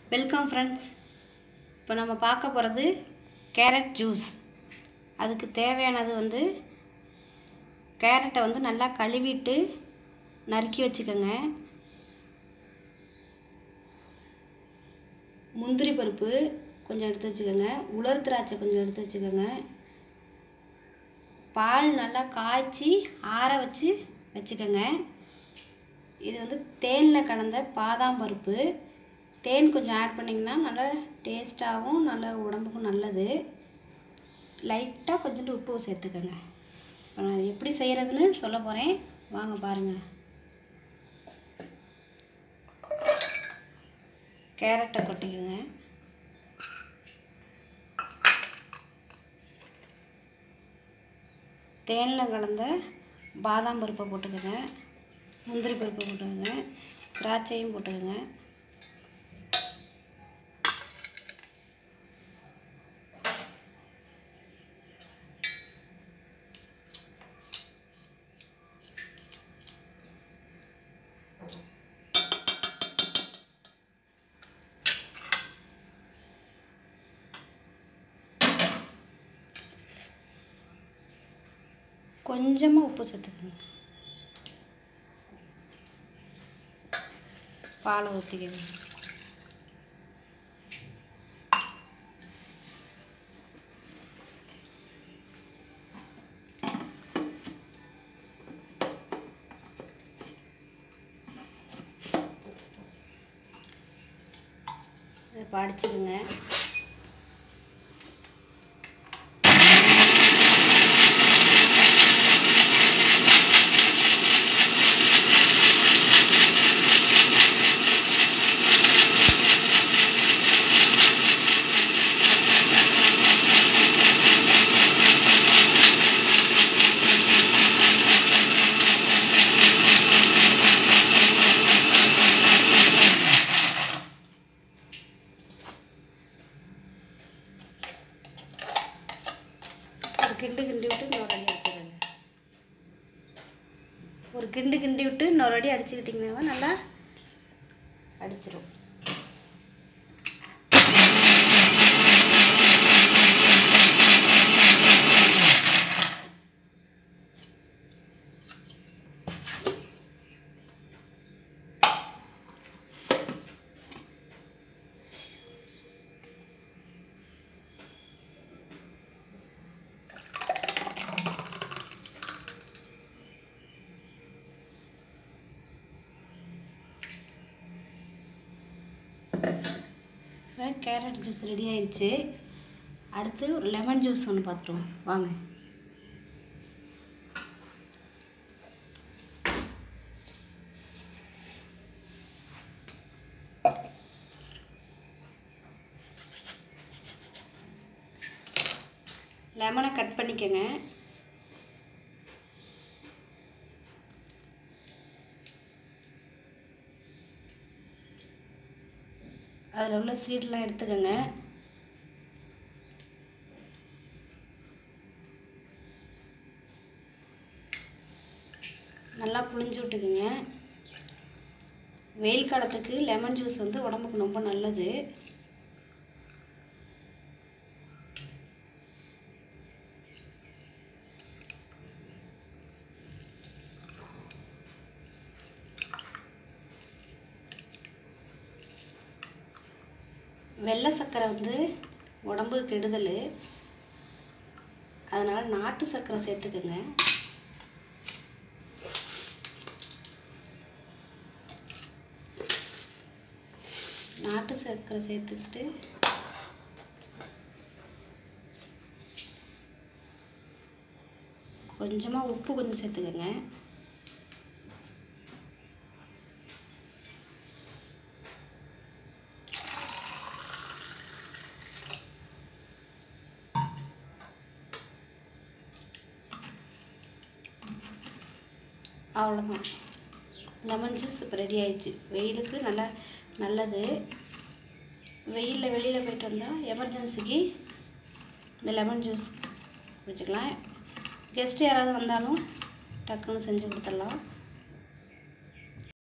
welcome friends இப்போ நம்ம பார்க்க போகிறது கேரட் ஜூஸ் அதுக்கு தேவையானது வந்து கேரட்டை வந்து நல்லா கழுவிட்டு நறுக்கி வச்சுக்கோங்க முந்திரி பருப்பு கொஞ்சம் எடுத்து வச்சுக்கோங்க உலர் திராட்சை கொஞ்சம் எடுத்து வச்சுக்கோங்க பால் நல்லா காய்ச்சி ஆற வச்சு வச்சுக்கோங்க இது வந்து தேனில் கலந்த பாதாம் பருப்பு தேன் கொஞ்சம் ஆட் பண்ணிங்கன்னா நல்லா டேஸ்ட்டாகவும் நல்ல உடம்புக்கும் நல்லது லைட்டாக கொஞ்சோண்டு உப்பு சேர்த்துக்கோங்க இப்போ நான் இது எப்படி செய்கிறதுன்னு சொல்ல போகிறேன் வாங்க பாருங்கள் கேரட்டை கொட்டிக்கோங்க தேனில் கலந்த பாதாம் பருப்பை போட்டுக்கோங்க முந்திரி பருப்பு போட்டுக்கோங்க திராட்சையும் போட்டுக்கோங்க கொஞ்சமாக உப்பு சேர்த்துக்கோங்க பாலை ஊற்றிக்கோங்க இதை படிச்சுக்குங்க ஒரு கிண்டு கிண்டி விட்டு இன்னொரு அடி அடிச்சிடுங்க ஒரு கிண்டு கிண்டி விட்டு இன்னொரு அடி அடிச்சுக்கிட்டிங்கன்னா தான் நல்லா அடிச்சிடும் கேரட் ஜூஸ் ரெடி ஆயிடுச்சு அடுத்து ஒரு லெமன் ஜூஸ் ஒன்று பார்த்துருவோம் வாங்க லெமனை கட் பண்ணிக்கோங்க அதில் உள்ள சீடெலாம் எடுத்துக்கோங்க நல்லா புழிஞ்சு விட்டுக்குங்க வெயில் காலத்துக்கு லெமன் ஜூஸ் வந்து உடம்புக்கு ரொம்ப நல்லது வெள்ளை சர்க்கரை வந்து உடம்புக்கு கெடுதல் அதனால் நாட்டு சர்க்கரை சேர்த்துக்கோங்க நாட்டு சர்க்கரை சேர்த்துக்கிட்டு கொஞ்சமாக உப்பு கொஞ்சம் சேர்த்துக்கோங்க அவ்வளோதான் லெமன் ஜூஸ் இப்போ ரெடி ஆயிடுச்சு வெயிலுக்கு நல்லா நல்லது வெயிலில் வெளியில் போயிட்டு வந்தால் எமர்ஜென்சிக்கு இந்த லெமன் ஜூஸ் குடிச்சிக்கலாம் கெஸ்ட் யாராவது வந்தாலும் டக்குன்னு செஞ்சு கொடுத்துடலாம்